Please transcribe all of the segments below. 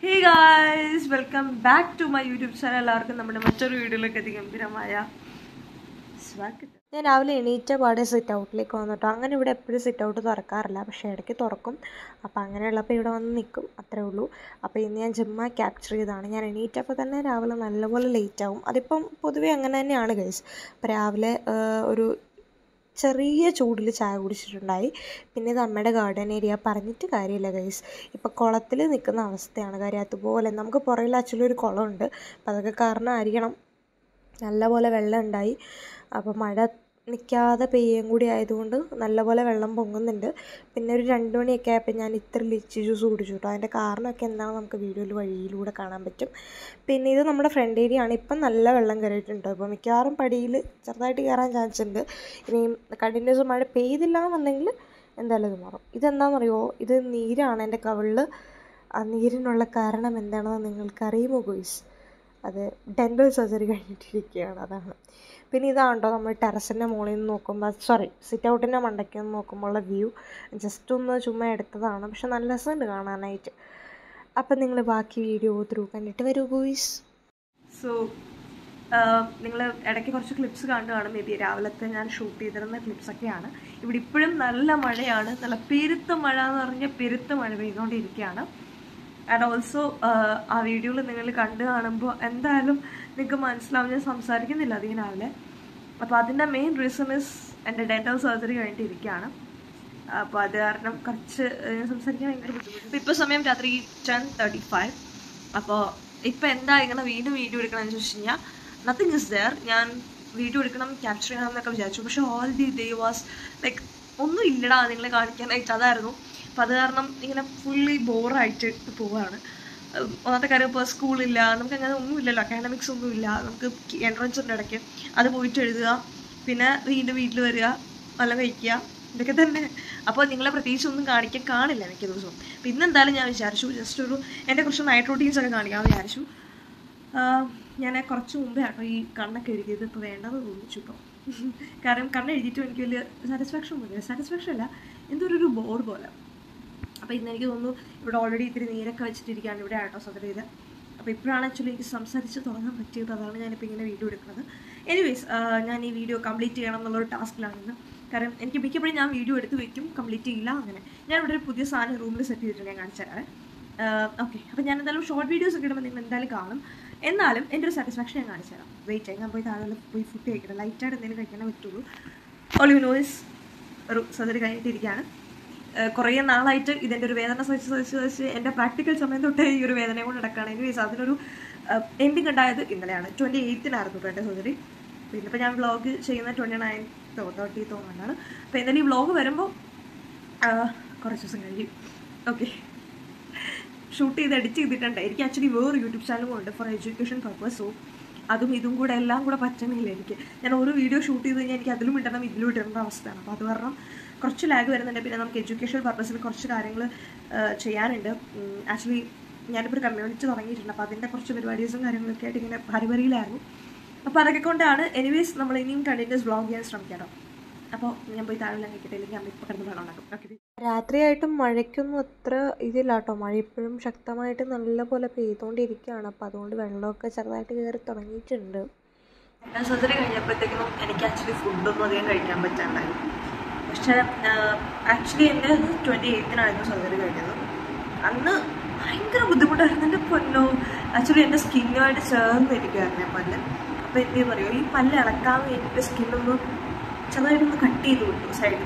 hey guys welcome back to my YouTube channel എല്ലാവർക്കും നമ്മുടെ മറ്റൊരു വീഡിയോയിലേക്ക് അതിഗംഭീരമായ സ്വാഗതം ഞാൻ രാവിലെ എണീറ്റ പാടെ സിറ്റ് ഔട്ടിലേക്ക് വന്നിട്ടോ അങ്ങനെ ഇവിടെ എപ്പോഴും സിറ്റ് ഔട്ട് തുറക്കാറില്ല പക്ഷേ ഇടയ്ക്ക് തുറക്കും അപ്പോൾ അങ്ങനെയുള്ളപ്പോൾ ഇവിടെ വന്ന് നിൽക്കും അത്രേ ഉള്ളൂ അപ്പോൾ ഇന്ന് ഞാൻ ജിമ്മ ക്യാപ്ചർ ചെയ്തതാണ് ഞാൻ എണീറ്റപ്പോൾ തന്നെ രാവിലെ നല്ലപോലെ ലേറ്റ് ആവും അതിപ്പം പൊതുവേ അങ്ങനെ തന്നെയാണ് ഗൈസ് അപ്പോൾ രാവിലെ ആ, ഒരു ചെറിയ ചൂടിൽ ചായ കുടിച്ചിട്ടുണ്ടായി പിന്നെ ഇത് അമ്മയുടെ ഗാർഡൻ ഏരിയ പറഞ്ഞിട്ട് കാര്യമില്ല ഗൈസ് ഇപ്പോൾ കുളത്തിൽ നിൽക്കുന്ന അവസ്ഥയാണ് കാര്യം അതുപോലെ നമുക്ക് പുറകിൽ ആക്ച്വലി ഒരു കുളമുണ്ട് അപ്പോൾ അതൊക്കെ കാരണം ആയിരിക്കണം നല്ലപോലെ വെള്ളം ഉണ്ടായി അപ്പോൾ മഴ നിൽക്കാതെ പെയ്യും കൂടി ആയതുകൊണ്ട് നല്ലപോലെ വെള്ളം പൊങ്ങുന്നുണ്ട് പിന്നെ ഒരു രണ്ട് മണിയൊക്കെ ആയപ്പോൾ ഞാൻ ഇത്ര ലിച്ചി ജ്യൂസ് കുടിച്ചു കേട്ടോ അതിൻ്റെ കാരണമൊക്കെ എന്താണെന്ന് നമുക്ക് വീഡിയോയിൽ വഴിയിലൂടെ കാണാൻ പറ്റും പിന്നെ ഇത് നമ്മുടെ ഫ്രണ്ട് ഏരിയ ആണ് ഇപ്പം നല്ല വെള്ളം കയറിയിട്ടുണ്ട് അപ്പോൾ മിക്കവാറും പടിയിൽ ചെറുതായിട്ട് കയറാൻ ചാൻസ് ഉണ്ട് ഇനിയും കണ്ടിന്യൂസ് മഴ പെയ്തില്ല എന്നുണ്ടെങ്കിൽ എന്തായാലും ഇത് മാറും ഇതെന്താണെന്നറിയോ ഇത് നീരാണ് എൻ്റെ കവിളിൽ ആ നീരിനുള്ള കാരണം എന്താണെന്ന് നിങ്ങൾക്കറിയുമോ ഗോയ്സ് അത് ഡെൻ്റൽ സർജറി കഴിഞ്ഞിട്ടിരിക്കുകയാണ് അതാണ് പിന്നെ ഇതാണ് കേട്ടോ നമ്മൾ ടെറസിൻ്റെ മുകളിൽ നിന്ന് നോക്കുമ്പോൾ സോറി സിറ്റ് ഔട്ടിൻ്റെ മണ്ടയ്ക്ക് നിന്ന് നോക്കുമ്പോഴുള്ള വ്യൂ ജസ്റ്റ് ഒന്ന് ചുമ്മാ എടുത്തതാണ് പക്ഷെ നല്ല രസമുണ്ട് കാണാനായിട്ട് അപ്പം നിങ്ങൾ ബാക്കി വീഡിയോ ത്രൂ കണ്ടിട്ട് വരൂ ഗോയ്സ് സോ നിങ്ങൾ ഇടയ്ക്ക് കുറച്ച് ക്ലിപ്സ് കണ്ടു കാണും മേ ബി രാവിലത്തെ ഞാൻ ഷൂട്ട് ചെയ്തിരുന്ന ക്ലിപ്സ് ഒക്കെയാണ് ഇവിടെ ഇപ്പോഴും നല്ല മഴയാണ് നല്ല പെരുത്ത മഴ എന്ന് പറഞ്ഞാൽ പെരുത്ത മഴ പെയ്തുകൊണ്ടിരിക്കുകയാണ് ആൻഡ് ഓൾസോ ആ വീഡിയോയിൽ നിങ്ങൾ കണ്ടു കാണുമ്പോൾ എന്തായാലും നിങ്ങൾക്ക് മനസ്സിലാവും ഞാൻ സംസാരിക്കുന്നില്ല അധികം രാവിലെ അപ്പോൾ അതിൻ്റെ മെയിൻ റീസൺ ഇസ് എൻ്റെ ഡെൻറ്റൽ സർജറി കഴിഞ്ഞിട്ടിരിക്കുകയാണ് അപ്പോൾ അത് കാരണം കുറച്ച് ഏഹ്, ഞാൻ സംസാരിക്കാൻ ഭയങ്കര ബുദ്ധിമുട്ടുണ്ട് ഇപ്പോൾ സമയം രാത്രി ടെൻ തേർട്ടി ഫൈവ് അപ്പോൾ ഇപ്പോൾ എന്താ ഇങ്ങനെ വീണ്ടും വീഡിയോ എടുക്കണമെന്ന് ചോദിച്ചു കഴിഞ്ഞാൽ നത്തിങ് ഇസ് ദയർ ഞാൻ വീഡിയോ എടുക്കണം ക്യാപ്ചർ ചെയ്യണം എന്നൊക്കെ വിചാരിച്ചു പക്ഷേ all the day was like ഒന്നും ഇല്ലടാ നിങ്ങളെ കാണിക്കാനായിട്ട് അതായിരുന്നു അപ്പം അത് കാരണം ഇങ്ങനെ ഫുള്ളി ബോറായിട്ട് പോവാണ് ഉം, ഒന്നാമത്തെ കാര്യം ഇപ്പോൾ സ്കൂളില്ല നമുക്ക് അങ്ങനെ ഒന്നുമില്ലല്ലോ അക്കാഡമിക്സ് ഒന്നുമില്ല നമുക്ക് എൻട്രൻസ് ഉണ്ട് ഇടയ്ക്ക് അത് പോയിട്ട് എഴുതുക പിന്നെ വീണ്ടും വീട്ടിൽ വരിക വല്ലതും കഴിക്കുക ഇതൊക്കെ തന്നെ അപ്പോൾ നിങ്ങളെ പ്രത്യേകിച്ച് ഒന്നും കാണിക്കാൻ കാണില്ല മിക്ക ദിവസവും അപ്പം ഇന്ന് എന്തായാലും ഞാൻ വിചാരിച്ചു ജസ്റ്റ് ഒരു എൻ്റെ കുറച്ച് നൈറ്റ് റൂട്ടീൻസ് ഒക്കെ കാണിക്കാമെന്ന് വിചാരിച്ചു ആഹ് ഞാൻ കുറച്ച് മുമ്പേ ആട്ടോ ഈ കണ്ണൊക്കെ എഴുതിയത് ഇപ്പോൾ വേണ്ടെന്ന് തോന്നിച്ചു ഇപ്പോൾ കാരണം കണ്ണ് എഴുതിയിട്ടും എനിക്ക് വലിയ സാറ്റിസ്ഫാക്ഷൻ പോലെ സാറ്റിസ്ഫാക്ഷൻ അല്ല എന്തോ ഒരു ബോർഡ് പോലെ അപ്പോൾ ഇന്ന് എനിക്ക് തോന്നുന്നു ഇവിടെ ഓൾറെഡി ഇത്തിരി നീരൊക്കെ വെച്ചിട്ടിരിക്കുകയാണ് ഇവിടെ ആട്ടോ സദർ ചെയ്ത് അപ്പോൾ ഇപ്പോഴാണ് ആക്ച്വലി എനിക്ക് സംസാരിച്ച് തുടങ്ങാൻ പറ്റിയത് അതാണ് ഞാനിപ്പോൾ ഇങ്ങനെ വീഡിയോ എടുക്കുന്നത് എനിവേസ് ഞാൻ ഈ വീഡിയോ കംപ്ലീറ്റ് ചെയ്യണം എന്നുള്ളൊരു ടാസ്കിലാണ് ഇന്ന് കാരണം എനിക്ക് മിക്കപ്പോഴും ഞാൻ വീഡിയോ എടുത്ത് വെക്കും കംപ്ലീറ്റ് ചെയ്യില്ല അങ്ങനെ ഞാൻ ഇവിടെ ഒരു പുതിയ സാധനം റൂമിൽ സെറ്റ് ചെയ്തിട്ടുണ്ട് ഞാൻ കാണിച്ചു തരാം ഓക്കെ അപ്പോൾ ഞാൻ എന്തായാലും ഷോർട്ട് വീഡിയോസ് ഒക്കെ ഇടുമ്പോൾ നിങ്ങൾ എന്തായാലും കാണും എന്നാലും എൻ്റെ ഒരു സാറ്റിസ്ഫാക്ഷൻ ഞാൻ കാണിച്ചു തരാം വെയിറ്റ് ചെയ്യാം ഞാൻ പോയി താഴെ പോയി ഫുഡ് കഴിക്കണം ലൈറ്റായിട്ട് എന്തെങ്കിലും കഴിക്കാനേ പറ്റുള്ളൂ ഓൾ യു നോയിസ് ഒരു സർജറി കഴിഞ്ഞിട്ടിരിക്കുകയാണ് ഏഹ് കുറേ നാളായിട്ട് ഇതിൻ്റെ ഒരു വേദന സഹിച്ച് സഹിച്ച് സഹിച്ച് എൻ്റെ പ്രാക്ടിക്കൽ സമയം തൊട്ടേ ഈ ഒരു വേദന കൊണ്ട് നടക്കുകയാണ് എനിവേസ് അതിനൊരു എൻഡിങ് ഉണ്ടായത് ഇന്നലെയാണ് ട്വൻറ്റി എയ്ത്തിനായിരുന്നു കേട്ടോ എൻ്റെ സർജറി പിന്നെ ഇപ്പോൾ ഞാൻ വ്ളോഗ് ചെയ്യുന്ന ട്വൻറ്റി നയൻത്തോ തേർട്ടി തോന്നുന്നുണ്ടാണ് അപ്പോൾ എന്തായാലും ഈ വ്ളോഗ് വരുമ്പോൾ കുറച്ച് ദിവസം കഴിയും ഓക്കെ ഷൂട്ട് ചെയ്ത് എഡിറ്റ് ചെയ്തിട്ടുണ്ട് എനിക്ക് ആക്ച്വലി വേറെ യൂട്യൂബ് ചാനലും ഉണ്ട് ഫോർ എഡ്യൂക്കേഷൻ പർപ്പസ് സോ അതും ഇതും കൂടെ എല്ലാം കൂടെ പറ്റണില്ല എനിക്ക് ഞാൻ ഒരു വീഡിയോ ഷൂട്ട് ചെയ്ത് കഴിഞ്ഞാൽ എനിക്ക് അതിലും ഇടണം ഇതിലും ഇടേണ്ട അവസ്ഥയാണ് അപ്പോൾ അത് കാരണം കുറച്ച് ലാഗ് വരുന്നുണ്ട് പിന്നെ നമുക്ക് എഡ്യൂക്കേഷൻ പർപ്പസിൽ കുറച്ച് കാര്യങ്ങൾ ചെയ്യാനുണ്ട് ആക്ച്വലി ഞാനിപ്പോൾ ഒരു കമ്മ്യൂണിറ്റി തുടങ്ങിയിട്ടുണ്ട് അപ്പോൾ അതിൻ്റെ കുറച്ച് പരിപാടീസും കാര്യങ്ങളൊക്കെ ആയിട്ട് ഇങ്ങനെ ഹരിവരിയിലായിരുന്നു അപ്പോൾ അതൊക്കെ കൊണ്ടാണ് എനിവേസ് നമ്മൾ ഇനിയും കണ്ടിന്യൂസ് വ്ളോഗ് ചെയ്യാൻ ശ്രമിക്കാം അപ്പോൾ ഞാൻ പോയി താഴെ കഴിക്കട്ടെ അല്ലെങ്കിൽ അമ്മ ഇപ്പോൾ കിടന്ന് വെള്ളം ഉണ്ടാക്കും ഓക്കെ രാത്രിയായിട്ടും മഴയ്ക്കൊന്നും അത്ര ഇതില്ല കേട്ടോ മഴ ഇപ്പോഴും ശക്തമായിട്ട് നല്ലപോലെ പെയ്തുകൊണ്ടിരിക്കുകയാണ് അപ്പോൾ അതുകൊണ്ട് വെള്ളമൊക്കെ ചെറുതായിട്ട് കയറി തുടങ്ങിയിട്ടുണ്ട് ഞാൻ സർജറി കഴിഞ്ഞപ്പോഴത്തേക്കും എനിക്ക് ആക്ച്വലി ഫുഡൊന്നും അധികം കഴിക്കാൻ പറ്റാണ്ടായി പക്ഷേ ആക്ച്വലി എൻ്റെ ട്വൻറ്റി എയ്ത്തിനായിരുന്നു സർജറി കഴിഞ്ഞത് അന്ന് ഭയങ്കര ബുദ്ധിമുട്ടായിരുന്നു എൻ്റെ പൊന്നോ ആക്ച്വലി എൻ്റെ സ്കിന്നുമായിട്ട് ചേർന്നിരിക്കുമായിരുന്നു ഞാൻ പല്ല് അപ്പോൾ എന്ത് ചെയ്യുന്നറിയോ ഈ പല്ല് ഇളക്കാൻ വേണ്ടിയിട്ട് സ്കിന്നൊന്ന് ചെറുതായിട്ടൊന്ന് കട്ട് ചെയ്ത് വിട്ടു സൈഡിൽ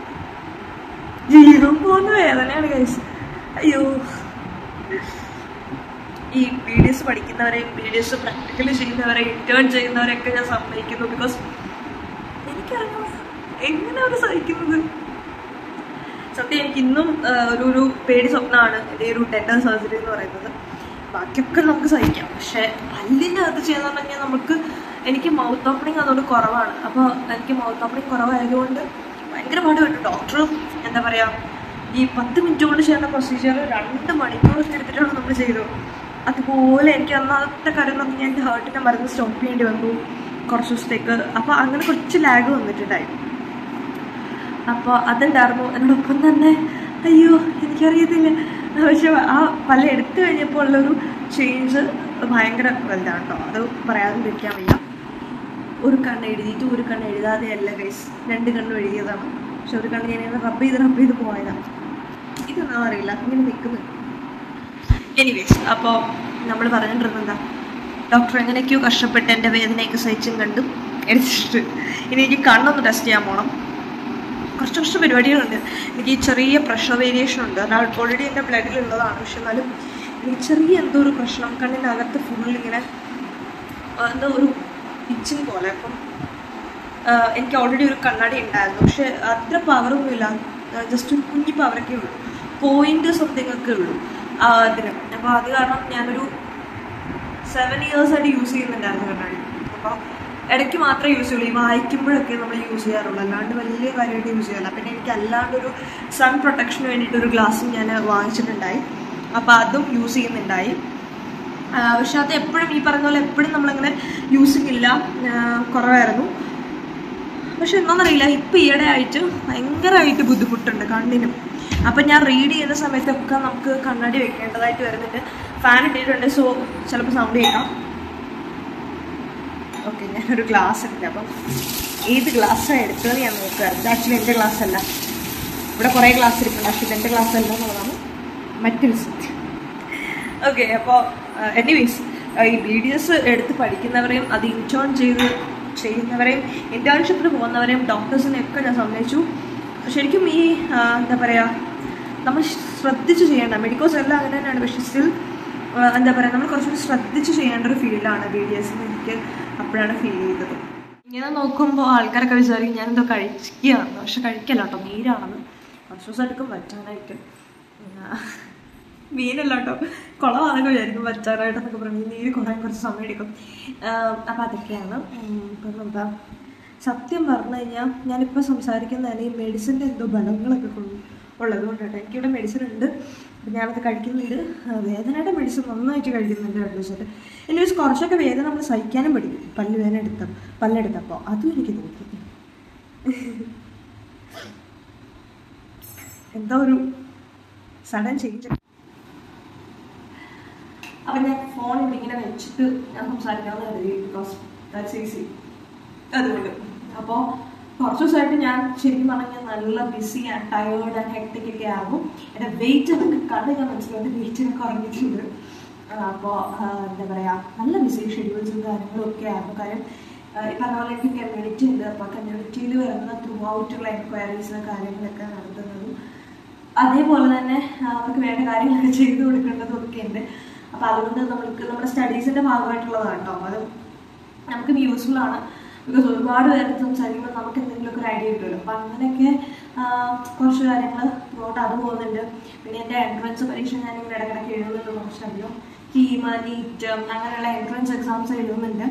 ജീവൻ പോകുന്ന വേദനയാണ് കഴിച്ച് അയ്യോ ഈ ബി ഡി എസ് പഠിക്കുന്നവരെയും ബി ഡി എസ് പ്രാക്ടിക്കലി ചെയ്യുന്നവരെ ഇന്റേൺ ചെയ്യുന്നവരെയൊക്കെ ഞാൻ സമ്മതിക്കുന്നു ബിക്കോസ് എനിക്കറിയാം എങ്ങനെ അവർ സഹിക്കുന്നത് സത്യം എനിക്ക് ഇന്നും ആ, ഒരു ഒരു പേടി സ്വപ്നമാണ് എൻ്റെ ഒരു ഡെന്റൽ സർജറി എന്ന് പറയുന്നത് ബാക്കിയൊക്കെ നമുക്ക് സഹിക്കാം പക്ഷെ പല്ലിൻ്റെ അകത്ത് ചെയ്യുന്ന പറഞ്ഞാൽ നമുക്ക് എനിക്ക് മൗത്ത് ഓപ്പണിങ് അതുകൊണ്ട് കുറവാണ് അപ്പോൾ എനിക്ക് മൗത്ത് ഓപ്പണിങ് കുറവായതുകൊണ്ട് ഭയങ്കര പാട് പറ്റും ഡോക്ടറും എന്താ പറയുക ഈ പത്ത് മിനിറ്റ് കൊണ്ട് ചെയ്യുന്ന പ്രൊസീജിയർ രണ്ട് മണിക്കൂറൊക്കെ എടുത്തിട്ടാണ് നമ്മൾ ചെയ്തത് അതുപോലെ എനിക്ക് അന്നത്തെ കാര്യം എന്ന് പറഞ്ഞാൽ എൻ്റെ ഹാർട്ടിൻ്റെ മരുന്ന് സ്റ്റോപ്പ് ചെയ്യേണ്ടി വന്നു കുറച്ച് ദിവസത്തേക്ക് അപ്പോൾ അങ്ങനെ കുറച്ച് ലാഗ് വന്നിട്ടുണ്ടായി അപ്പോൾ അതുണ്ടായിരുന്നു എന്നോടൊപ്പം തന്നെ അയ്യോ എനിക്കറിയത്തില്ല പക്ഷെ ആ പല എടുത്തു കഴിഞ്ഞപ്പോൾ ഉള്ളൊരു ചേഞ്ച് ഭയങ്കര വലുതാണ് കേട്ടോ അത് പറയാതിരിക്കാൻ വയ്യ ഒരു കണ്ണ് എഴുതിയിട്ട് ഒരു കണ്ണ് എഴുതാതെ അല്ല ഗൈസ് രണ്ട് കണ്ണും എഴുതിയതാണ് പക്ഷെ ഒരു കണ്ണ് ഞാൻ ഇങ്ങനെ റബ്ബ് ചെയ്ത് റബ്ബ് ചെയ്ത് പോയതാണ് ഇതൊന്നും അറിയില്ല ഇങ്ങനെ നിൽക്കുന്നു എനിവേസ് അപ്പോൾ നമ്മൾ പറഞ്ഞിട്ടിരുന്നത് എന്താ ഡോക്ടർ എങ്ങനെയൊക്കെയോ കഷ്ടപ്പെട്ട് എൻ്റെ വേദനയൊക്കെ സഹിച്ചും കണ്ടും എടുത്തിട്ട് ഇനി എനിക്ക് കണ്ണൊന്ന് ടെസ്റ്റ് ചെയ്യാൻ പോകണം കുറച്ച് കുറച്ച് പരിപാടികളുണ്ട് എനിക്ക് ഈ ചെറിയ പ്രഷർ വേരിയേഷൻ ഉണ്ട് അത് ഓൾറെഡി എൻ്റെ ബ്ലഡിലുള്ളതാണ് പക്ഷെ എന്നാലും എനിക്ക് ചെറിയ എന്തോ ഒരു പ്രശ്നം കണ്ണിൻ്റെ അകത്ത് ഫുൾ ഇങ്ങനെ ആ, എന്തോ ഒരു ഇച്ചിങ് പോലെ അപ്പം ആ, എനിക്ക് ഓൾറെഡി ഒരു കണ്ണാടി ഉണ്ടായിരുന്നു പക്ഷെ അത്ര പവറൊന്നും ഇല്ല ജസ്റ്റ് ഒരു കുഞ്ഞി പവറൊക്കെ ഉള്ളൂ പോയിന്റ് സംതിങ് ഒക്കെ ഉള്ളൂ ആ, അതിന് അപ്പോൾ അത് കാരണം ഞാനൊരു സെവൻ ഇയേഴ്സ് ആയിട്ട് യൂസ് ചെയ്യുന്നുണ്ടായിരുന്നു കണ്ണാടി അപ്പോൾ ഇടയ്ക്ക് മാത്രമേ യൂസ് ചെയ്യുള്ളൂ ഈ വായിക്കുമ്പോഴൊക്കെ നമ്മൾ യൂസ് ചെയ്യാറുള്ളൂ അല്ലാണ്ട് വലിയ കാര്യമായിട്ട് യൂസ് ചെയ്യാറില്ല പിന്നെ എനിക്ക് അല്ലാണ്ട് ഒരു സൺ പ്രൊട്ടക്ഷന് വേണ്ടിയിട്ട് ഒരു ഗ്ലാസ്സും ഞാൻ വാങ്ങിച്ചിട്ടുണ്ടായി അപ്പോൾ അതും യൂസ് ചെയ്യുന്നുണ്ടായി ആ, പക്ഷെ അത് എപ്പോഴും ഈ പറഞ്ഞ പോലെ എപ്പോഴും നമ്മളങ്ങനെ യൂസിങ് ഇല്ല ആ, കുറവായിരുന്നു പക്ഷെ എന്താണെന്നറിയില്ല ഇപ്പം ഈയിടെ ആയിട്ട് ഭയങ്കരമായിട്ട് ബുദ്ധിമുട്ടുണ്ട് കണ്ണിനും അപ്പം ഞാൻ റീഡ് ചെയ്യുന്ന സമയത്തൊക്കെ നമുക്ക് കണ്ണാടി വെക്കേണ്ടതായിട്ട് വരുന്നുണ്ട് ഫാൻ ഇട്ടിട്ടുണ്ട് സോ ചിലപ്പോൾ സൗണ്ട് കേൾക്കാം ഓക്കെ ഞാനൊരു ഗ്ലാസ് എടുക്കാം അപ്പം ഏത് ഗ്ലാസ്സാണ് എടുത്തതെന്ന് ഞാൻ നോക്കുകയായിരുന്നു ഇത് ആക്ച്വലി എൻ്റെ ഗ്ലാസ് അല്ല ഇവിടെ കുറേ ഗ്ലാസ് ഇരിപ്പുണ്ട് പക്ഷെ ഇതെൻ്റെ ഗ്ലാസ് അല്ല എന്നുള്ളതാണ് മറ്റൊരു സത്യം ഓക്കെ അപ്പോൾ എനിവേസ് ഈ വീഡിയോസ് എടുത്ത് പഠിക്കുന്നവരെയും അത് ഇൻറ്റേൺ ചെയ്ത് ചെയ്യുന്നവരെയും ഇൻറ്റേൺഷിപ്പിന് പോകുന്നവരെയും ഡോക്ടേഴ്സിനെയൊക്കെ ഞാൻ സമ്മതിച്ചു ശരിക്കും ഈ ആ, എന്താ പറയുക നമ്മൾ ശ്രദ്ധിച്ച് ചെയ്യേണ്ട മെഡിക്കോസ് എല്ലാം അങ്ങനെ തന്നെയാണ് പക്ഷെ സ്റ്റിൽ എന്താ പറയുക നമ്മൾ കുറച്ചുകൂടി ശ്രദ്ധിച്ച് ചെയ്യേണ്ട ഒരു ഫീൽഡാണ് ബി ഡി എസ് എനിക്ക് അപ്പോഴാണ് ഫീൽ ചെയ്തത് ഇങ്ങനെ നോക്കുമ്പോൾ ആൾക്കാരൊക്കെ വിചാരിക്കും ഞാൻ എന്തോ കഴിക്കുകയാണ് പക്ഷെ കഴിക്കല്ല കേട്ടോ നീരാണെന്ന് കുറച്ച് ദിവസം എടുക്കും പറ്റാനായിട്ട് ആ, മീനല്ല കേട്ടോ കുളമാണെന്നൊക്കെ വിചാരിക്കും പറ്റാനായിട്ടെന്നൊക്കെ പറഞ്ഞു നീര് കുറയാൻ കുറച്ച് സമയം എടുക്കും അപ്പം അതൊക്കെയാണ് ഉം, ഇപ്പം എന്താ സത്യം പറഞ്ഞു കഴിഞ്ഞാൽ ഞാനിപ്പോൾ സംസാരിക്കുന്നതിന് ഈ മെഡിസിൻ്റെ എന്തോ ബലങ്ങളൊക്കെ കൊണ്ട് ഉള്ളത് കൊണ്ടാണ് എനിക്കിവിടെ മെഡിസിൻ ഉണ്ട് അപ്പം ഞാനത് കഴിക്കുന്നുണ്ട് ആ, വേദനയുടെ മെഡിസിൻ നന്നായിട്ട് കഴിക്കുന്നുണ്ട് രണ്ട് ദിവസമായിട്ട് എന്നെ വെച്ച് കുറച്ചൊക്കെ വേദന നമ്മൾ സഹിക്കാനും പഠിക്കും പല്ല് വേദന എടുത്ത പല്ലെടുത്തപ്പോൾ അതും എനിക്ക് തോന്നി എന്തോ ഒരു സഡൻ ചേഞ്ച് അപ്പം ഞാൻ ഫോൺ ഇവിടെ ഇങ്ങനെ വെച്ചിട്ട് ഞാൻ സംസാരിക്കാമെന്ന് കരുതി ബിക്കോസ് ദാറ്റ്സ് ഈസി അതുകൊണ്ട് അപ്പോൾ കുറച്ച് ദിവസമായിട്ട് ഞാൻ ശരിക്കും പറഞ്ഞാൽ നല്ല busy and tired and hectic ഒക്കെ ആകും എൻ്റെ വെയിറ്റ് ഒക്കെ കണ്ട് ഞാൻ മനസ്സിലായിട്ട് വെയിറ്റ് ഒക്കെ കുറഞ്ഞിട്ടുണ്ട് അപ്പോൾ എന്താ പറയുക നല്ല ബിസി ഷെഡ്യൂൾസും കാര്യങ്ങളും ഒക്കെ ആയിരുന്നു കാര്യം ആ, ഈ പറഞ്ഞ പോലെ എനിക്ക് കമ്മ്യൂണിറ്റി ഉണ്ട് അപ്പോൾ കമ്മ്യൂണിറ്റിയിൽ വരുന്ന ത്രൂ ഔട്ടുള്ള എൻക്വയറീസ് കാര്യങ്ങളൊക്കെ നടത്തുന്നതും അതേപോലെ തന്നെ ആ, അവർക്ക് വേണ്ട കാര്യങ്ങളൊക്കെ ചെയ്തു കൊടുക്കേണ്ടതും ഒക്കെ ഉണ്ട് അപ്പോൾ അതുകൊണ്ട് നമ്മൾക്ക് നമ്മുടെ സ്റ്റഡീസിൻ്റെ ഭാഗമായിട്ടുള്ളതാണ് കേട്ടോ അത് നമുക്ക് യൂസ്ഫുൾ ആണ് ബിക്കോസ് ഒരുപാട് പേര് സംസാരിക്കുമ്പോൾ നമുക്ക് എന്തെങ്കിലുമൊക്കെ ഒരു ഐഡിയ കിട്ടുമല്ലോ അപ്പം അങ്ങനെയൊക്കെ ആ, കുറച്ച് കാര്യങ്ങൾ ത്രൂഔട്ട് അത് പോകുന്നുണ്ട് പിന്നെ എൻ്റെ എൻട്രൻസ് പരീക്ഷ ഞാനിങ്ങനെ ഇടയ്ക്കിടയ്ക്ക് എഴുതുന്നുണ്ട് കുറച്ചധികം കീമ നീറ്റ് അങ്ങനെയുള്ള എൻട്രൻസ് എക്സാംസ് എഴുതുന്നുണ്ട്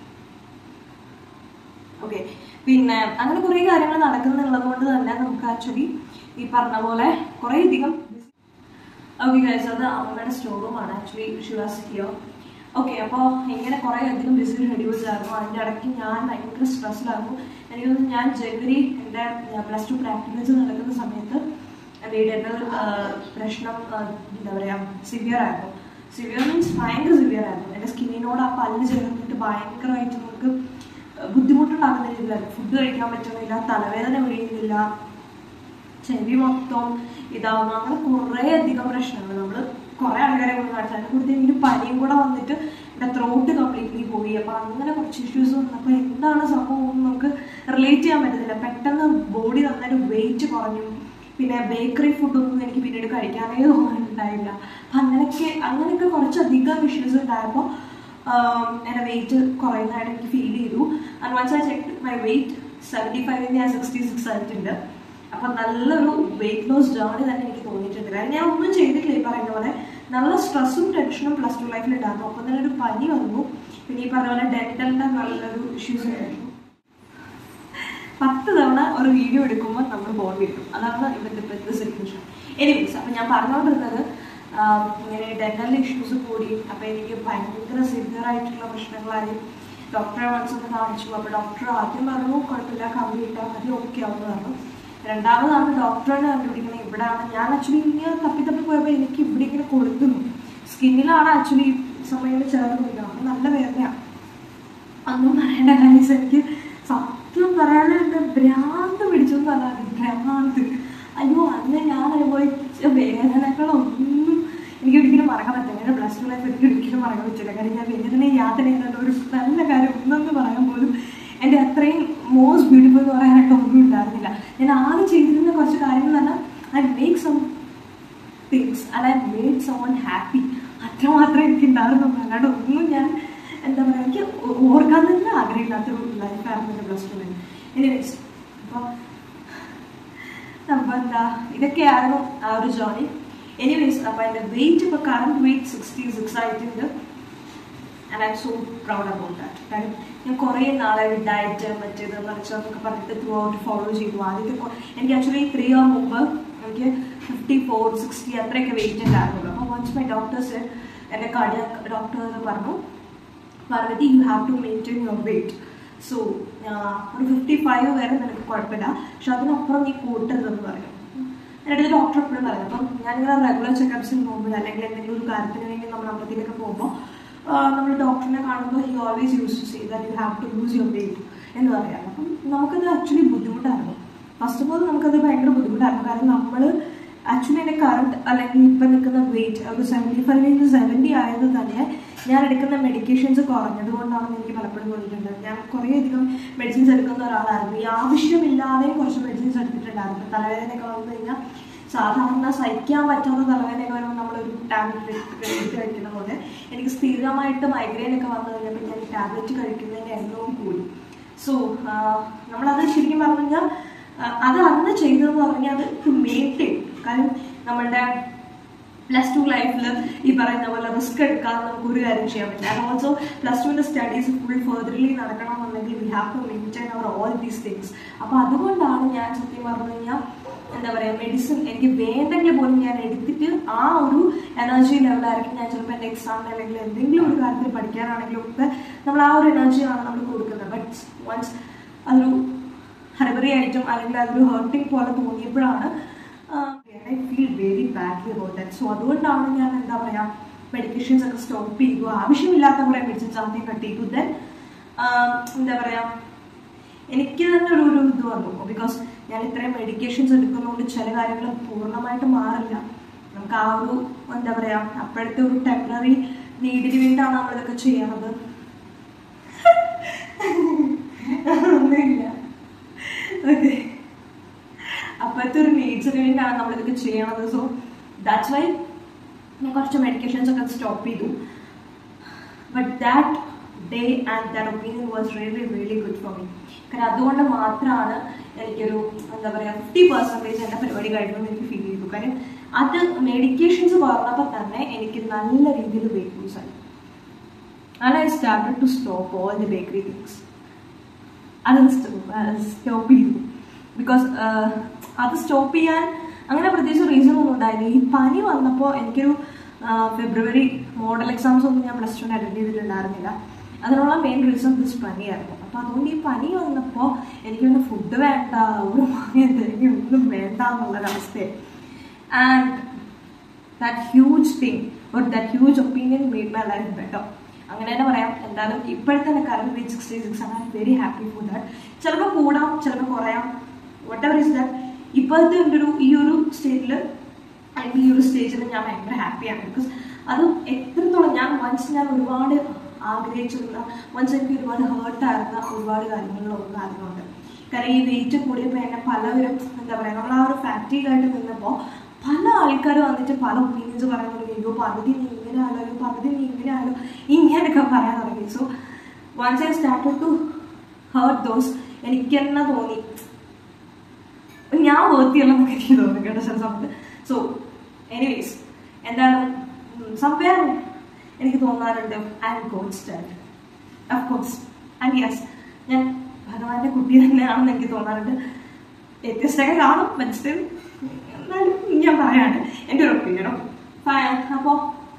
ഓക്കെ പിന്നെ അങ്ങനെ കുറേ കാര്യങ്ങൾ നടക്കുന്നുള്ളത് കൊണ്ട് തന്നെ നമുക്ക് ആക്ച്വലി ഈ പറഞ്ഞ പോലെ കുറേ അധികം ഓക്കെ ഗൈസ് അത് അമ്മയുടെ സ്റ്റോർ റൂമാണ് ആക്ച്വലി ഷിവാസ് ഹിയോ ഓക്കെ അപ്പോൾ ഇങ്ങനെ കുറേ അധികം ബിസി ഷെഡ്യൂൾസ് ആയിരുന്നു അതിൻ്റെ ഇടയ്ക്ക് ഞാൻ ഭയങ്കര സ്ട്രെസ്സിലായിരുന്നു എനിക്ക് തോന്നുന്നു ഞാൻ ജനുവരി എൻ്റെ പ്ലസ് ടു പ്രാക്ടിക്കൽസ് നടക്കുന്ന സമയത്ത് എൻ്റെ ഈ ഡെന്റൽ പ്രശ്നം ആ, എന്താ പറയുക സിവിയർ ആയിരുന്നു സിവിയർ മീൻസ് ഭയങ്കര സിവിയർ ആയിരുന്നു എൻ്റെ സ്കിന്നിനോട് ആ പല്ല് ചേർന്നിട്ട് ഭയങ്കരമായിട്ട് നമുക്ക് ബുദ്ധിമുട്ടുണ്ടാകുന്ന രീതിയിലായിരുന്നു ഫുഡ് കഴിക്കാൻ പറ്റുന്നില്ല തലവേദന ഒഴിയുന്നില്ല ചെവി മൊത്തം ഇതാവുന്നു അങ്ങനെ കുറേ അധികം പ്രശ്നങ്ങൾ നമ്മൾ കുറേ ആൾക്കാരെ കൊണ്ട് കാണിച്ചു അതിനെ കൂടുതൽ എനിക്ക് പനിയും കൂടെ വന്നിട്ട് എൻ്റെ ത്രോട്ട് കംപ്ലീറ്റ്ലി പോയി അപ്പൊ അങ്ങനെ കുറച്ച് ഇഷ്യൂസ് വന്നപ്പോൾ എന്താണ് സംഭവം എന്ന് നമുക്ക് റിലേറ്റ് ചെയ്യാൻ പറ്റുന്നില്ല പെട്ടെന്ന് ബോഡി നന്നായിട്ട് വെയിറ്റ് കുറഞ്ഞു പിന്നെ ബേക്കറി ഫുഡൊന്നും എനിക്ക് പിന്നീട് കഴിക്കാനേ തോന്നുന്നുണ്ടായില്ല അപ്പം അങ്ങനെയൊക്കെ അങ്ങനെയൊക്കെ കുറച്ചധികം ഇഷ്യൂസ് ഉണ്ടായപ്പോൾ എൻ്റെ വെയിറ്റ് കുറയുന്നതായിട്ട് എനിക്ക് ഫീൽ ചെയ്തു and once I check my weight seventy five ഞാൻ സിക്സ്റ്റി സിക്സ് ആയിട്ടുണ്ട് അപ്പൊ നല്ലൊരു വെയിറ്റ് ലോസ് ജേർണി തന്നെ എനിക്ക് തോന്നിയിട്ടുണ്ട് കാര്യം ഞാൻ ഒന്നും ചെയ്തിട്ടില്ല ഈ പറയുന്ന പോലെ നല്ല സ്ട്രെസ്സും ടെൻഷനും പ്ലസ് ടു ലൈഫിൽ ഉണ്ടായിരുന്നു ഒപ്പം തന്നെ ഒരു പനി വന്നു പിന്നെ ഈ പറഞ്ഞ പോലെ ഡെന്റലിന്റെ നല്ലൊരു ഇഷ്യൂസ് ഉണ്ടായിരുന്നു പത്ത് തവണ ഒരു വീഡിയോ എടുക്കുമ്പോൾ നമ്മൾ ബോണ്ട് കിട്ടും അതാണ് ഇവരുടെ ഇപ്പോഴത്തെ സിറ്റുവേഷൻ എനിവേസ് അപ്പം ഞാൻ പറഞ്ഞുകൊണ്ടിരുന്നത് ആം, ഇങ്ങനെ ഡെന്റൽ ഇഷ്യൂസ് കൂടി അപ്പം എനിക്ക് ഭയങ്കര സിവിയർ ആയിട്ടുള്ള പ്രശ്നങ്ങളായി ഡോക്ടറെ വൺസ് ഒന്ന് കാണിച്ചു അപ്പോൾ ഡോക്ടർ ആദ്യം പറഞ്ഞു കുഴപ്പമില്ല കമ്പി ഇട്ടാൽ മതി ഓക്കെ ആവുമെന്ന് പറഞ്ഞു രണ്ടാമതാണ് ഡോക്ടറിനെ കണ്ടുപിടിക്കുന്നത് ഇവിടെയാണ് ഞാൻ ആക്ച്വലി ഇങ്ങനെ തപ്പി തപ്പി പോയപ്പോൾ എനിക്ക് ഇവിടെ ഇങ്ങനെ കൊളുത്തുന്നു സ്കിന്നിലാണ് ആക്ച്വലി സമയം ചേർന്നില്ല അപ്പോൾ നല്ല വേദനയാണ് അന്നും പറയേണ്ട കാര്യം വെച്ചാൽ എനിക്ക് സത്യം പറയാതെ എൻ്റെ ഭ്രാന്ത് പിടിച്ചു എന്ന് പറഞ്ഞാൽ ഭ്രാന്ത് അയ്യോ അന്ന് ഞാൻ അനുഭവിച്ച വേദനകളൊന്നും എനിക്ക് ഒരിക്കലും മറക്കാൻ പറ്റില്ല എൻ്റെ പ്ലസ് ടു ലൈഫ് എനിക്ക് ഒരിക്കലും മറക്കാൻ പറ്റില്ല കാര്യം ഞാൻ വേദന യാത്ര ചെയ്യുന്ന ഒരു നല്ല കാര്യം ഒന്നെന്ന് പറയാൻ പോലും എൻ്റെ അത്രയും മോസ്റ്റ് ബ്യൂട്ടിഫുൾ എന്ന് പറയാനായിട്ട് ഒന്നും ഉണ്ടായിരുന്നില്ല ഞാൻ ആകെ ചെയ്തിരുന്ന കുറച്ച് കാര്യങ്ങൾ പറഞ്ഞാൽ I make some things and I made someone happy അത്രമാത്രം എനിക്ക് ഉണ്ടായിരുന്നുള്ളൂ അല്ലാണ്ട് ഒന്നും ഞാൻ എന്താ പറയുക എനിക്ക് ഓ- ഓർക്കാൻ തന്നെ ആഗ്രഹമില്ലാത്തൊരു ലൈഫായിരുന്നു എൻ്റെ പ്ലസ് ടു എനിവേസ് അപ്പോൾ അപ്പോൾ എന്താ ഇതൊക്കെയായിരുന്നു ആ ഒരു ജേർണി എനിവേസ് അപ്പോൾ എൻ്റെ വെയിറ്റ് ഇപ്പോൾ കറണ്ട് വെയിറ്റ് സിക്സ്റ്റി സിക്സ് ആയിട്ടുണ്ട് and I'm so proud about that കാര്യം ഞാൻ കുറേ നാളെ ഡയറ്റ് മറ്റേത് മറിച്ചതെന്നൊക്കെ പറഞ്ഞിട്ട് ത്രൂ ഔട്ട് ഫോളോ ചെയ്തു ആദ്യത്തെ കൊ- എനിക്ക് ആക്ച്വലി ത്രീ ഇയർ മുമ്പ് എനിക്ക് ഫിഫ്റ്റി ഫോർ സിക്സ്റ്റി അത്രയൊക്കെ വെയിറ്റ് ഉണ്ടായിരുന്നുള്ളൂ അപ്പോൾ വൺസ് മൈ ഡോക്ടേഴ്സ് എൻ്റെ കാർഡിയാക് ഡോക്ടർ പറഞ്ഞു Parvathi you have to maintain your weight so ഒരു ഫിഫ്റ്റി ഫൈവ് വരെ നിനക്ക് കുഴപ്പമില്ല പക്ഷെ അതിനപ്പുറം നീ കൂട്ടരുതെന്ന് പറയും എൻ്റെ അടുത്ത് ഡോക്ടർ എപ്പോഴും പറയും അപ്പം ഞാനിങ്ങനെ റെഗുലർ ചെക്കപ്സിന് പോകുമ്പോൾ അല്ലെങ്കിൽ എന്തെങ്കിലും ഒരു കാര്യത്തിന് വേണ്ടി നമ്മൾ അമ്പലത്തിലൊക്കെ പോകുമ്പോൾ നമ്മൾ ഡോക്ടറിനെ കാണുമ്പോൾ he always use to say that you have to lose your weight എന്ന് പറയാം അപ്പം നമുക്കത് ആക്ച്വലി ബുദ്ധിമുട്ടായിരുന്നു ഫസ്റ്റ് ഓഫ് ഓൾ നമുക്കത് ഭയങ്കര ബുദ്ധിമുട്ടായിരുന്നു കാരണം നമ്മൾ ആക്ച്വലി എൻ്റെ കറണ്ട് അല്ലെങ്കിൽ ഇപ്പം നിൽക്കുന്ന വെയിറ്റ് ഒരു സെവൻറ്റി ഫൈവിൽ നിന്ന് സെവൻറ്റി ആയത് തന്നെ ഞാൻ എടുക്കുന്ന മെഡിക്കേഷൻസ് കുറഞ്ഞത് കൊണ്ടാണെന്ന് എനിക്ക് പലപ്പോഴും തോന്നിയിട്ടുണ്ട് ഞാൻ കുറേയധികം മെഡിസിൻസ് എടുക്കുന്ന ഒരാളായിരുന്നു ഈ ആവശ്യമില്ലാതെയും കുറച്ച് മെഡിസിൻസ് എടുത്തിട്ടുണ്ടായിരുന്നു തലവേദനയൊക്കെ വന്നു കഴിഞ്ഞാൽ സാധാരണ സഹിക്കാൻ പറ്റാത്ത തലവേദനയൊക്കെ വരുമ്പോൾ നമ്മളൊരു ടാബ്ലറ്റ് എടുത്ത് കഴിക്കുന്ന പോലെ എനിക്ക് സ്ഥിരമായിട്ട് മൈഗ്രെയിൻ ഒക്കെ വന്നു കഴിഞ്ഞപ്പോൾ ഞാൻ ടാബ്ലറ്റ് കഴിക്കുന്നതിൻ്റെ എണ്ണവും കൂടി സോ നമ്മളത് ശരിക്കും പറഞ്ഞു കഴിഞ്ഞാൽ ആ, അത് അന്ന് ചെയ്തതെന്ന് പറഞ്ഞാൽ അത് ടു മെയിൻറ്റെയിൻ കാരണം നമ്മളുടെ പ്ലസ് ടു ലൈഫിൽ ഈ പറയുന്ന പോലെ റിസ്ക് എടുക്കാതെ നമുക്ക് ഒരു കാര്യം ചെയ്യാൻ പറ്റില്ല ആൻഡ് ഓൾസോ പ്ലസ് ടുവിൻ്റെ സ്റ്റഡീസ് ഫുൾ ഫെർദർലി നടക്കണമെന്നുണ്ടെങ്കിൽ we have to maintain our all these things അപ്പോൾ അതുകൊണ്ടാണ് ഞാൻ സത്യം പറഞ്ഞു കഴിഞ്ഞാൽ എന്താ പറയുക മെഡിസിൻ എനിക്ക് വേണ്ടെങ്കിൽ പോലും ഞാൻ എടുത്തിട്ട് ആ ഒരു എനർജി ലെവലായിരിക്കും ഞാൻ ചിലപ്പോൾ എൻ്റെ എക്സാമിന് അല്ലെങ്കിൽ എന്തെങ്കിലും ഒരു കാര്യത്തിൽ പഠിക്കാനാണെങ്കിലും ഒക്കെ നമ്മൾ ആ ഒരു എനർജിയാണ് നമ്മൾ കൊടുക്കുന്നത് ബട്ട് വൺസ് അതൊരു ഹർബറി ആയിട്ടും അല്ലെങ്കിൽ അതൊരു ഹേർട്ടിങ് പോലെ തോന്നിയപ്പോഴാണ് I feel very badly about that so അതുകൊണ്ടാണ് ഞാൻ എന്താ പറയുക മെഡിക്കേഷൻസ് ഒക്കെ സ്റ്റോപ്പ് ചെയ്തു ആവശ്യമില്ലാത്ത കുറേ മെഡിസിൻസ് ആദ്യം കട്ട് ചെയ്തു ദെൻ എന്താ പറയുക എനിക്ക് തന്നെ ഒരു ഒരു ഇത് വന്നു ബിക്കോസ് ഞാൻ ഇത്രയും മെഡിക്കേഷൻസ് എടുക്കുന്നതുകൊണ്ട് ചില കാര്യങ്ങൾ പൂർണ്ണമായിട്ട് മാറില്ല നമുക്ക് ആ ഒരു എന്താ പറയാ അപ്പോഴത്തെ ഒരു ടെമ്പററി നീഡിന് വേണ്ടിയാണ് നമ്മളിതൊക്കെ ചെയ്യണത് ഒന്നുമില്ല ഓക്കെ അപ്പോഴത്തെ ഒരു നീഡ്സിന് വേണ്ടിയാണ് നമ്മളിതൊക്കെ ചെയ്യണത് സോ ദാറ്റ്സ് വൈ ഞാൻ കുറച്ച് മെഡിക്കേഷൻസ് ഒക്കെ സ്റ്റോപ്പ് ചെയ്തു but that day and that opinion was really really good for me കാരണം അതുകൊണ്ട് മാത്രമാണ് എനിക്കൊരു എന്താ പറയുക ഫിഫ്റ്റി പെർസെൻറ്റേജ് എൻ്റെ പരിപാടി കഴിഞ്ഞു എന്ന് എനിക്ക് ഫീൽ ചെയ്തു കാര്യം അത് മെഡിക്കേഷൻസ് പറഞ്ഞപ്പോൾ തന്നെ എനിക്ക് നല്ല രീതിയിൽ വെയിറ്റ് ലൂസ് ആയി and I started to stop all the bakery things അത് സ്റ്റോപ്പ് ചെയ്തു ബിക്കോസ് അത് സ്റ്റോപ്പ് ചെയ്യാൻ അങ്ങനെ പ്രത്യേകിച്ച് റീസൺ ഒന്നും ഉണ്ടായില്ല ഈ പനി വന്നപ്പോൾ എനിക്കൊരു ആ, ഫെബ്രുവരി മോഡൽ എക്സാംസ് ഒന്നും ഞാൻ പ്ലസ് ടുവിന് അറ്റൻഡ് ചെയ്തിട്ടുണ്ടായിരുന്നില്ല അതിനുള്ള മെയിൻ റീസൺ ദിസ് പനിയായിരുന്നു അപ്പോൾ അതുകൊണ്ട് ഈ പനി വന്നപ്പോൾ എനിക്കൊന്ന് ഫുഡ് വേണ്ട ഒരു എന്തെങ്കിലും ഒന്നും വേണ്ട എന്നുള്ളൊരവസ്ഥയായി and that huge thing or that huge opinion made my life better അങ്ങനെ തന്നെ പറയാം എന്തായാലും ഇപ്പോഴത്തെ എൻ്റെ കറണ്ട് വെയിറ്റ് സിക്സ്റ്റി സിക്സ് ആണ് I very happy for that ചിലപ്പോൾ കൂടാം ചിലപ്പോൾ കുറയാം വട്ട് എവർ ഇസ് ദാറ്റ് ഇപ്പോഴത്തെ എൻ്റെ ഒരു ഈ ഒരു സ്റ്റേജിൽ അല്ലെങ്കിൽ ഈ ഒരു സ്റ്റേജിൽ ഞാൻ ഭയങ്കര ഹാപ്പിയാണ് ബിക്കോസ് അത് എത്രത്തോളം ഞാൻ വൺസ് ഞാൻ ഒരുപാട് ആഗ്രഹിച്ചിരുന്ന വൺസ് എനിക്ക് ഒരുപാട് ഹേർട്ടായിരുന്ന ഒരുപാട് കാര്യങ്ങളിലൊന്നും കാര്യങ്ങളുണ്ട് കാരണം ഈ വെയിറ്റ് കൂടിയപ്പോൾ എന്നെ പലവരും എന്താ പറയുക നമ്മൾ ആ ഒരു ഫാക്ടറിയിലായിട്ട് നിന്നപ്പോൾ പല ആൾക്കാരും വന്നിട്ട് പല ഒപ്പീനിയൻസ് പറയാൻ തുടങ്ങി അയ്യോ പകുതി നീ ഇങ്ങനെ ആലോ അയ്യോ പകുതി നീ ഇങ്ങനെ ആലോ ഇങ്ങനെയൊക്കെ പറയാൻ തുടങ്ങി so once I started to hurt those എനിക്ക് തന്നെ തോന്നി ഞാൻ വേർത്തിയല്ലെന്നൊക്കെ എനിക്ക് തോന്നി കേട്ടോ ചില സമയത്ത് സോ എനിവേസ് എന്താണ് സംവെയർ എനിക്ക് തോന്നാറുണ്ട് I'm god stand of course and yes ഞാൻ ഭഗവാന്റെ കുട്ടി തന്നെയാണെന്ന് എനിക്ക് തോന്നാറുണ്ട് വ്യത്യസ്തമൊക്കെ കാണും ബട്ട് സ്റ്റിൽ എന്നാലും ഞാൻ പറയാണ് എൻ്റെ ഒരു ഒപ്പീനിയനോ ഫൈൻ അപ്പോൾ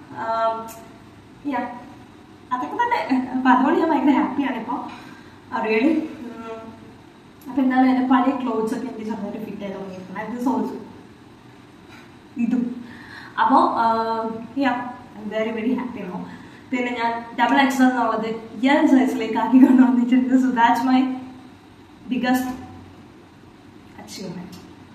യാ അതൊക്കെ തന്നെ അപ്പം അതുകൊണ്ട് ഞാൻ ഭയങ്കര ഹാപ്പിയാണ് ഇപ്പോൾ റിയലി അപ്പം എന്തായാലും എൻ്റെ പഴയ ക്ലോത്ത്സ് ഒക്കെ എനിക്ക് ചെറുതായിട്ട് ഫിറ്റ് ആയി തുടങ്ങിയിരിക്കുന്നത് ദിസ് ഓൾസോ ഇതും അപ്പോൾ യാ വെരി വെരി ഹാപ്പി ആണോ പിന്നെ ഞാൻ ഡബിൾ എക്സ് എന്നുള്ളത് എൽ സൈസിലേക്ക് ആക്കി കൊണ്ടുവന്നിട്ടുണ്ട് so that's my biggest achievement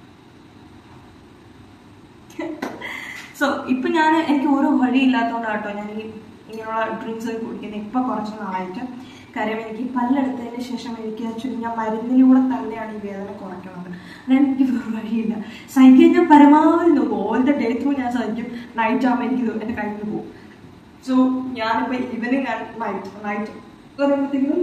so ഇപ്പൊ ഞാൻ എനിക്ക് ഒരു വഴിയില്ലാത്തതുകൊണ്ടാണ് കേട്ടോ ഞാൻ ഈ ഇങ്ങനെയുള്ള ഡ്രിങ്ക്സ് ഒക്കെ കുടിക്കുന്നത് ഇപ്പൊ കുറച്ച് നാളായിട്ട് കാര്യം എനിക്ക് പല്ലെടുത്തതിന് ശേഷം എനിക്ക് ആക്ച്വലി ഞാൻ മരുന്നിലൂടെ തന്നെയാണ് ഈ വേദന കുറയ്ക്കുന്നത് അതുകൊണ്ട് എനിക്ക് വേറെ വഴിയില്ല സഹിക്കാൻ ഞാൻ പരമാവധി നോക്കും ഓൾ ദ ഡേ ത്രൂ ഞാൻ സഹിക്കും നൈറ്റ് ആകുമ്പോൾ എനിക്ക് ഇത് എൻ്റെ കയ്യിൽ നിന്ന് പോകും സോ ഞാനിപ്പോൾ ഈവനിങ് ആൻഡ് നൈറ്റ് നൈറ്റ് പറയുമ്പോഴത്തേക്കും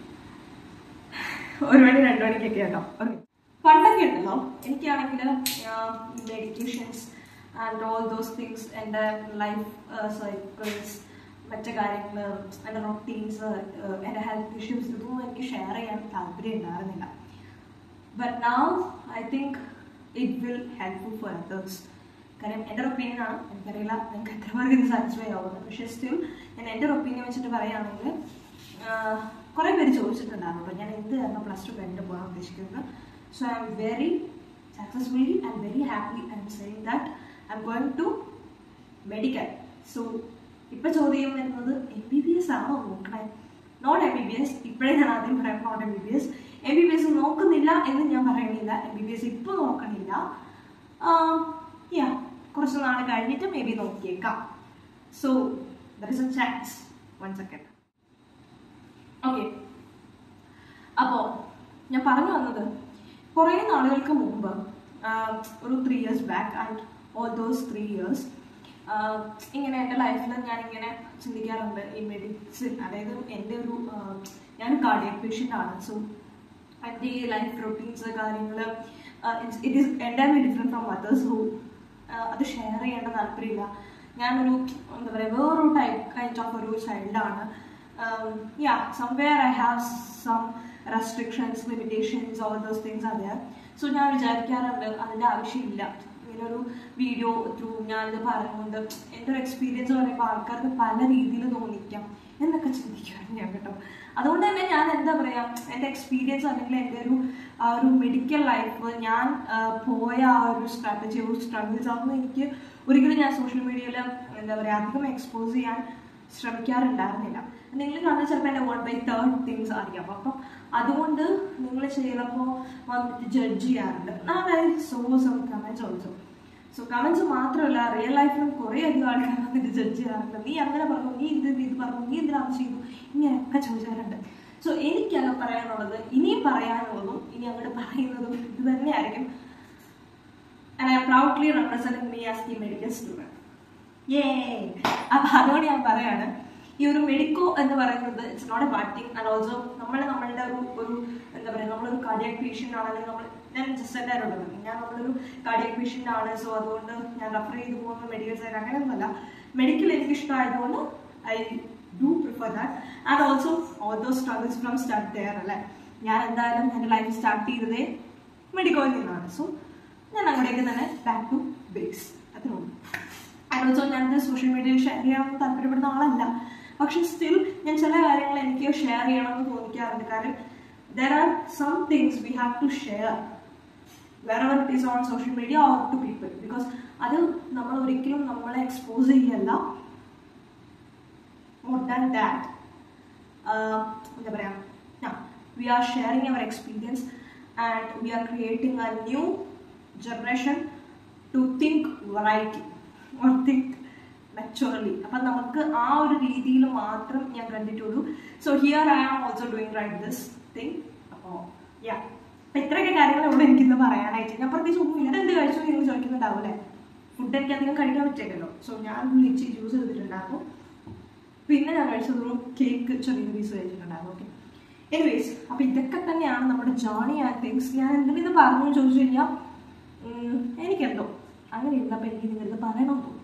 ഒരു മണി രണ്ടു മണിക്കൊക്കെ കേട്ടോ ഒരു പണ്ടൊക്കെ ഉണ്ടല്ലോ എനിക്കാണെങ്കിൽ meditations and all those things എൻ്റെ ലൈഫ് സൈക്കിൾസ് മറ്റു കാര്യങ്ങൾ എൻ്റെ റൊട്ടീൻസ് എൻ്റെ ഹെൽത്ത് ഇഷ്യൂസ് ഇതൊന്നും എനിക്ക് ഷെയർ ചെയ്യാൻ താല്പര്യം ഉണ്ടായിരുന്നില്ല but now I think it will helpful for others കാര്യം എൻ്റെ ഒരു ഒപ്പീനിയൻ ആണ് എനിക്കറിയില്ല നിങ്ങൾക്ക് എത്ര പേർക്ക് ഇത് സാറ്റിസ്ഫൈ ആവുന്നത് പക്ഷേ സ്റ്റിൽ ഞാൻ എൻ്റെ ഒരു ഒപ്പീനിയൻ വെച്ചിട്ട് പറയുകയാണെങ്കിൽ കുറേ പേര് ചോദിച്ചിട്ടുണ്ടായിരുന്നു കേട്ടോ ഞാൻ എന്ത് കാരണം പ്ലസ് ടു കഴിഞ്ഞിട്ട് പോകാൻ ഉദ്ദേശിക്കുന്നത് so I'm very successfully and very happy and saying that I'm going to medical so ഇപ്പൊ ചോദ്യം വരുന്നത് എം ബി ബി എസ് ആണോ നോക്കണേ not M B B S ഇപ്പോഴേ ഞാൻ ആദ്യം പറയാം not M B B S M B B S നോക്കുന്നില്ല എന്ന് ഞാൻ പറയുന്നില്ല എം ബി ബി എസ് ഇപ്പോൾ നോക്കണില്ല യാ കുറച്ച് നാൾ കഴിഞ്ഞിട്ട് മേ ബി നോക്കിയേക്കാം so there is a chance one second okay അപ്പോൾ ഞാൻ പറഞ്ഞു വന്നത് കുറേ നാളുകൾക്ക് മുമ്പ് ആഹ്, ഒരു three years back and all those three years ഇങ്ങനെ എൻ്റെ ലൈഫിൽ ഞാൻ ഇങ്ങനെ ചിന്തിക്കാറുണ്ട് ഈ മെഡിസിൻ അതായത് എൻ്റെ ഒരു ആഹ്, ഞാൻ കാർഡിയക് പേഷ്യൻ്റ് ആണ് സോ എൻ്റെ ഈ ലൈഫ് റൊട്ടീൻസ് കാര്യങ്ങൾ it is entirely different from others who അത് ഷെയർ ചെയ്യേണ്ട താല്പര്യമില്ല ഞാനൊരു എന്താ പറയുക വേറൊരു ടൈപ്പ് കൈൻഡ് ഓഫ് ഒരു ചൈൽഡാണ് yeah somewhere I have some restrictions limitations all those things are there so ഞാൻ വിചാരിക്കാറുണ്ട് അതിൻ്റെ ആവശ്യമില്ല ഇങ്ങനൊരു വീഡിയോ ത്രൂ ഞാനിത് പറഞ്ഞുകൊണ്ട് എൻ്റെ ഒരു എക്സ്പീരിയൻസ് പറയുമ്പോൾ ആൾക്കാർക്ക് പല രീതിയിൽ തോന്നിക്കാം എന്നൊക്കെ ചിന്തിക്കുമായിരുന്നു ഞാൻ കേട്ടോ അതുകൊണ്ട് തന്നെ ഞാൻ എന്താ പറയാ എൻ്റെ എക്സ്പീരിയൻസ് അല്ലെങ്കിൽ എൻ്റെ ഒരു ആ ഒരു മെഡിക്കൽ ലൈഫ് ഞാൻ ആ, പോയ ആ ഒരു സ്ട്രാറ്റജി ഒരു സ്ട്രഗിൾസ് അതൊന്നും എനിക്ക് ഒരിക്കലും ഞാൻ സോഷ്യൽ മീഡിയയിൽ എന്താ പറയുക അധികം എക്സ്പോസ് ചെയ്യാൻ ശ്രമിക്കാറുണ്ടായിരുന്നില്ല നിങ്ങൾ കണ്ടാൽ ചിലപ്പോൾ എൻ്റെ വൺ ബൈ തേർഡ് തിങ്സ് അറിയാം അപ്പം അതുകൊണ്ട് നിങ്ങൾ ചിലപ്പോൾ വന്നിട്ട് ജഡ്ജ് ചെയ്യാറുണ്ട് അതായത് so some comments also so comments മാത്രമല്ല റിയൽ ലൈഫിലും കുറേ അധികം ആൾക്കാർ വന്നിട്ട് ജഡ്ജ് ചെയ്യാറുണ്ട് നീ അങ്ങനെ പറഞ്ഞു നീ ഇത് ഇത് പറഞ്ഞു നീ എന്തിനാ അത് ചെയ്തു ഇങ്ങനെയൊക്കെ ചോദിച്ചാറുണ്ട് സോ എനിക്കങ്ങ് പറയാനുള്ളത് ഇനിയും പറയാനുള്ളതും ഇനി അങ്ങോട്ട് പറയുന്നതും ഇത് തന്നെയായിരിക്കും and I proudly represent me as the medical student ഏ അപ്പൊ അതുകൊണ്ട് ഞാൻ പറയാണ് ഈ ഒരു മെഡിക്കോ എന്ന് പറയുന്നത് it's not a bad thing and also നമ്മൾ നമ്മളുടെ ഒരു ഒരു എന്താ പറയുക നമ്മളൊരു കാർഡിയാക് പേഷ്യൻ്റ് ആണ് അല്ലെങ്കിൽ നമ്മൾ ഞാൻ ജസ്റ്റ് എല്ലാവരും പറഞ്ഞു ഞാൻ നമ്മളൊരു കാർഡിയാക് പേഷ്യൻ്റ് ആണ് സോ അതുകൊണ്ട് ഞാൻ റെഫർ ചെയ്ത് പോകുന്ന മെഡിക്കൽ സൈഡ് അങ്ങനെയൊന്നുമല്ല മെഡിക്കൽ എനിക്ക് ഇഷ്ടമായതുകൊണ്ട് I do prefer that and also all though struggles from start there അല്ലേ ഞാൻ എന്തായാലും എൻ്റെ ലൈഫ് സ്റ്റാർട്ട് ചെയ്തതേ മെഡിക്കോയിൽ നിന്നാണ് സോ ഞാൻ അങ്ങോട്ടേക്ക് തന്നെ ബാക്ക് ടു ബേസ് അത്രേ ഉള്ളൂ ആൻഡ് ഓൾസോ ഞാനത് സോഷ്യൽ മീഡിയയിൽ ഷെയർ ചെയ്യാമെന്ന് താല്പര്യപ്പെടുന്ന ആളല്ല പക്ഷെ സ്റ്റിൽ ഞാൻ ചില കാര്യങ്ങൾ എനിക്ക് ഷെയർ ചെയ്യണമെന്ന് തോന്നിക്കാറുണ്ട് കാരണം there are some things we have to share wherever it is on social media or to people because അത് നമ്മൾ ഒരിക്കലും നമ്മളെ എക്സ്പോസ് ചെയ്യല്ല മോർ ദാൻ ദാറ്റ് എന്താ പറയുക we are sharing our experience and we are creating a new generation to think variety or think maturely അപ്പം നമുക്ക് ആ ഒരു രീതിയിൽ മാത്രം ഞാൻ കണ്ടിട്ടുള്ളൂ so here I am also doing right this thing അപ്പോൾ യാ അപ്പം ഇത്രയൊക്കെ കാര്യങ്ങളുള്ളൂ എനിക്കിന്ന് പറയാനായിട്ട് ഞാൻ പ്രത്യേകിച്ച് ഒന്നും ഇല്ല എന്ത് കഴിച്ചു നിങ്ങൾ ചോദിക്കുന്നുണ്ടാവൂലേ ഫുഡ് എനിക്ക് അധികം കഴിക്കാൻ പറ്റില്ലല്ലോ സോ ഞാൻ ലിച്ചി ജ്യൂസ് എടുത്തിട്ടുണ്ടായിരുന്നു പിന്നെ ഞാൻ കഴിച്ചതൊരു കേക്ക് ചെറിയ പീസ് കഴിച്ചിട്ടുണ്ടായിരുന്നു ഓക്കെ എനിവേസ് അപ്പം ഇതൊക്കെ തന്നെയാണ് നമ്മുടെ ജേണി ആൻഡ് തിങ്സ് ഞാൻ എന്തിനും ഇത് പറഞ്ഞു ചോദിച്ചു കഴിഞ്ഞാൽ ഉം, എനിക്കെന്തോ അങ്ങനെ ഇരുന്നപ്പോൾ എനിക്ക് നിങ്ങളിത് പറയണം തോന്നി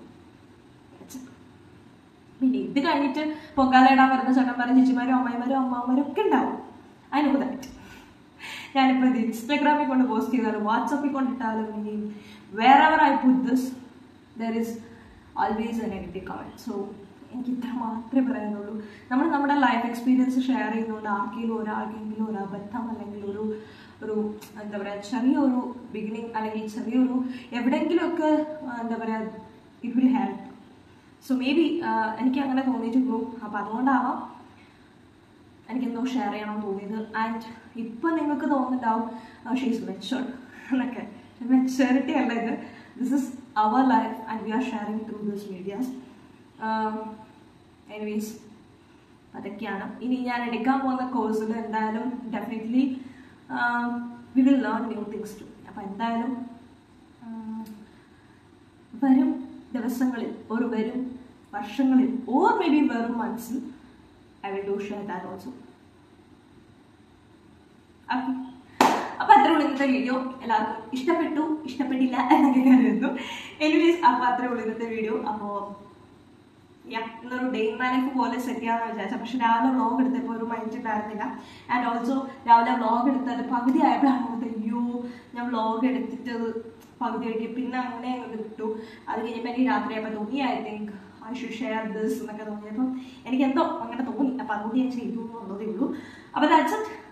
പിന്നെ ഇത് കഴിഞ്ഞിട്ട് പൊങ്കാലയിടാൻ വരുന്ന ചേട്ടന്മാരും ചേച്ചിമാരും അമ്മായിമാരും അമ്മാവന്മാരും ഒക്കെ ഉണ്ടാവും ഐ നോ ദാറ്റ് ഞാനിപ്പോൾ ഇത് ഇൻസ്റ്റാഗ്രാമിൽ കൊണ്ട് പോസ്റ്റ് ചെയ്താലും വാട്സപ്പിൽ കൊണ്ടിട്ടാലും ഇനി വേറെ ever I put this there is always a negative comment so എനിക്ക് ഇത്ര മാത്രമേ പറയാനുള്ളൂ നമ്മൾ നമ്മുടെ ലൈഫ് എക്സ്പീരിയൻസ് ഷെയർ ചെയ്യുന്നതുകൊണ്ട് ആർക്കെങ്കിലും ഒരാൾക്കെങ്കിലും ഒരു അബദ്ധം അല്ലെങ്കിൽ ഒരു ഒരു എന്താ പറയുക ചെറിയൊരു ബിഗിനിങ് അല്ലെങ്കിൽ ചെറിയൊരു എവിടെയെങ്കിലുമൊക്കെ ആ, എന്താ പറയുക it will help so maybe എനിക്ക് അങ്ങനെ തോന്നിയിട്ടുള്ളൂ അപ്പം അതുകൊണ്ടാവാം എനിക്കെന്തോ ഷെയർ ചെയ്യണം തോന്നിയത് ആൻഡ് ഇപ്പം നിങ്ങൾക്ക് തോന്നുന്നുണ്ടാവും ഷീസ് മെച്ചുവർഡ് എന്നൊക്കെ മെച്ചുവറിറ്റി അല്ല ഇത് this is our life and we are sharing through this medias anyways അതൊക്കെയാണ് ഇനി ഞാൻ എടുക്കാൻ പോകുന്ന കോഴ്സിൽ എന്തായാലും definitely we will learn new things too അപ്പം എന്തായാലും ഉം, വരും ദിവസങ്ങളിൽ ഒരു വരും വർഷങ്ങളിൽ ഓർ മേ ബി വെറും മന്ത്സിൽ I will do share that also okay അപ്പൊ അത്രേ ഉള്ളൂ ഇന്നത്തെ വീഡിയോ എല്ലാവർക്കും ഇഷ്ടപ്പെട്ടു ഇഷ്ടപ്പെട്ടില്ല എന്നൊക്കെ കരുതുന്നു എനിവേസ് അപ്പൊ അത്രേ ഉള്ളൂ ഇന്നത്തെ വീഡിയോ അപ്പോ യാ ഇന്നൊരു ഡേ ഇൻ മൈ ലൈഫ് പോലെ സെറ്റ് ചെയ്യാന്ന് വിചാരിച്ചു പക്ഷെ രാവിലെ വ്ളോഗ് എടുത്തപ്പോൾ ഒരു മൈൻഡ് ഉണ്ടായിരുന്നില്ല ആൻഡ് ഓൾസോ രാവിലെ വ്ളോഗ് എടുത്തത് പകുതി ആയപ്പോഴാണ് നമുക്ക് അയ്യോ ഞാൻ വ്ളോഗ് എടുത്തിട്ട് അത് പകുതി ആക്കി പിന്നെ അങ്ങനെ അങ്ങ് വിട്ടു അത് കഴിഞ്ഞപ്പോൾ എനിക്ക് രാത്രിയായപ്പോൾ തോന്നി I think I should share this എന്നൊക്കെ തോന്നിയപ്പം എനിക്ക് എന്തോ അങ്ങനെ തോന്നി അപ്പം അതുകൊണ്ട് ഞാൻ ചെയ്തു എന്നുള്ളതേ ഉള്ളൂ അപ്പോൾ ദാറ്റ്സ് ഇറ്റ്